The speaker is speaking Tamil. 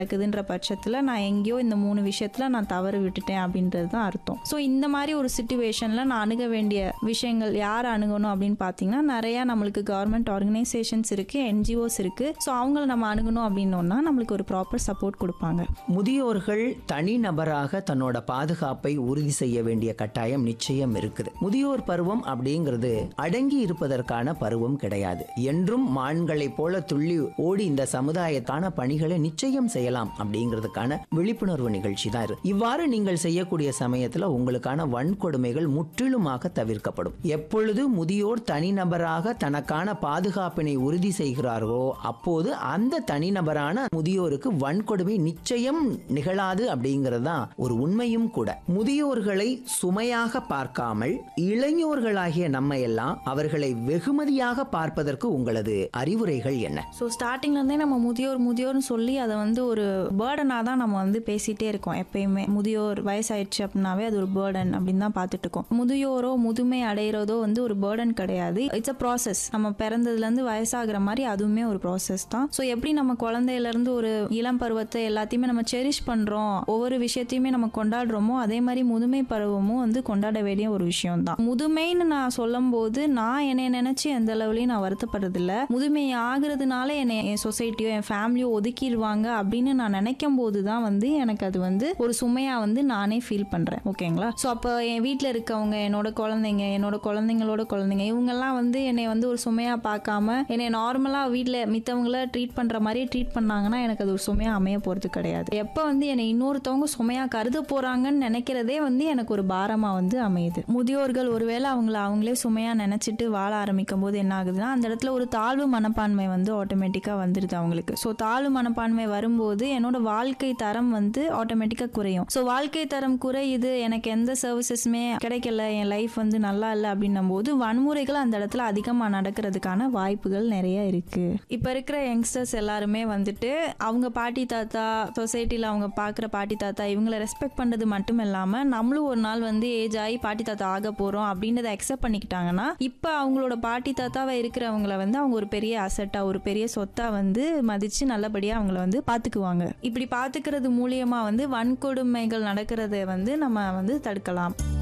இருக்குதுன்ற பட்சத்தில் நான் எங்கேயோ இந்த மூணு விஷயத்தில் நான் தவறு விட்டுட்டேன் அப்படின்றது தான் அர்த்தம் ஸோ இந்த மாதிரி ஒரு சுச்சுவேஷனில் நான் அணுக வேண்டிய விஷயங்கள் யார் அணுகணும் அப்படின்னு பார்த்தீங்கன்னா நிறையா நம்மளுக்கு கவர்மெண்ட் ஆர்கனைசேஷன்ஸ் இருக்குது என்ஜிஓஸ் இருக்குது ஸோ அவங்கள நம்ம அணுகணும் அப்படின்னோன்னா நம்மளுக்கு ஒரு ப்ராப்பர் சப்போர்ட் கொடுப்பாங்க முதியோர்கள் தனிநபராக தன்னோட பாதுகாப்பை உறுதி செய்ய வேண்டிய கட்டாயம் நிச்சயம் இருக்குது முதியோர் பருவம் அப்படிங்கிறது அடங்கி இருப்பதற்கான பருவம் கிடையாது என்றும் மான்களைப் போல துள்ளி ஓடி இந்த சமுதாயத்தான பணிகளை நிச்சயம் செய்யலாம் அப்படிங்கிறதுக்கான விழிப்புணர்வு நிகழ்ச்சி தான் இது இவ்வாறு நீங்கள் செய்யக்கூடிய சமயத்துல உங்களுக்கான வன்கொடுமைகள் முற்றிலுமாக தவிர்க்கப்படும் எப்பொழுது முதியோர் தனிநபராக தனக்கான பாதுகாப்பினை உறுதி செய்கிறார்களோ அப்போது அந்த தனிநபரான முதியோருக்கு வன்கொடுமை நிச்சயம் நிகழாது அப்படிங்கிறது தான் ஒரு உண்மையும் கூட முதியோர்களை சுமையாக பார்க்காமல் இளைஞர்களாகிய நம்ம எல்லாம் அவர்களை வெகுமதியாக பார்ப்பதற்கு உங்களது அறிவுரைகள் என்ன ஸோ ஸ்டார்டிங்லேருந்தே நம்ம முதியோர் முதியோர்னு சொல்லி அதை வந்து ஒரு பேர்டனாக தான் நம்ம வந்து பேசிகிட்டே இருக்கோம் எப்பயுமே முதியோர் வயசாயிடுச்சு அப்படின்னாவே அது ஒரு பேர்டன் அப்படின்னு தான் பார்த்துட்டு இருக்கோம் முதியோரோ முதுமை அடைகிறதோ வந்து ஒரு பேர்டன் கிடையாது இட்ஸ் அ ப்ராசஸ் நம்ம பிறந்ததுலேருந்து வயசாகிற மாதிரி அதுவுமே ஒரு ப்ராசஸ் தான் ஸோ எப்படி நம்ம குழந்தையிலேருந்து ஒரு இளம் பருவத்தை எல்லாத்தையுமே நம்ம செரிஷ் பண்ணுறோம் ஒவ்வொரு விஷயத்தையுமே நம்ம கொண்டாடுறோமோ அதே மாதிரி முதுமை பருவமும் வந்து கொண்டாட வேண்டிய ஒரு விஷயம் தான் முதுமைன்னு நான் சொல்லும்போது நான் என்னை நினைச்சு எந்த அளவுலையும் நான் வருத்தப்படுறதில்ல முதுமை ஆகுறதுனால என்னை என் சொசைட்டியோ என் ஃபேமிலியோ ஒதுக்கிடுவாங்க அப்படின்னு நான் நினைக்கும் போது தான் வந்து எனக்கு அது வந்து ஒரு சுமையா வந்து நானே ஃபீல் பண்றேன் ஓகேங்களா ஸோ அப்போ என் வீட்டில் இருக்கவங்க என்னோட குழந்தைங்க என்னோட குழந்தைங்களோட குழந்தைங்க இவங்கெல்லாம் வந்து என்னை வந்து ஒரு சுமையா பார்க்காம என்னை நார்மலா வீட்டில் மித்தவங்கள ட்ரீட் பண்ற மாதிரியே ட்ரீட் பண்ணாங்கன்னா எனக்கு அது ஒரு சுமையா அமைய போறது கிடையாது எப்போ வந்து என்னை இன்னொருத்தவங்க சுமையா கருத போறாங்கன்னு நினைக்கிறதே வந்து எனக்கு ஒரு பாரமா வந்து அமையுது முதியோர்கள் ஒருவேளை அவங்கள அவங்களே சுமையா நினைச்சிட்டு வாழ ஆரம்பிக்கும் போது என்ன ஆகுதுன்னா அந்த இடத்துல ஒரு தாழ்வு மனப்பான்மை வந்து ஆட்டோமேட்டிக்கா வந்துடுது அவங்களுக்கு ஸோ தாழ்வு மனப்பான்மை வரும்போது என்னோட வாழ்க்கை தரம் வந்து ஆட்டோமேட்டிக்கா குறையும் ஸோ வாழ்க்கை தரம் குறையுது எனக்கு எந்த சர்வீசஸுமே கிடைக்கல என் லைஃப் வந்து நல்லா இல்லை அப்படின்னும் போது வன்முறைகள் அந்த இடத்துல அதிகமாக நடக்கிறதுக்கான வாய்ப்புகள் நிறைய இருக்கு இப்போ இருக்கிற யங்ஸ்டர்ஸ் எல்லாருமே வந்துட்டு அவங்க பாட்டி தாத்தா சொசைட்டியில் அவங்க பார்க்குற பாட்டி தாத்தா இவங்கள ரெஸ்பெக்ட் பண்ணுறது மட்டும் இல்லாமல் நம்மளும் ஒரு நாள் வந்து ஏஜ் ஆகி பாட்டி தாத்தா ஆக போகிறோம் அப்படின்றத அக்செப்ட் பண்ணிக்கிட்டாங்கன்னா இப்போ அவங்களோட பாட்டி தாத்தாவை இருக்கிறவங்கள வந்து அவங்க ஒரு பெரிய அசட்டாக ஒரு பெரிய சொத்தா வந்து மதித்து நல்லபடியாக அவங்கள வந்து பார்த்துக்குவாங்க இப்படி பார்த்துக்கிறது மூலியமாக வந்து வன்கொடுமைகள் நடக்கிறத வந்து நம்ம வந்து தடுக்கலாம்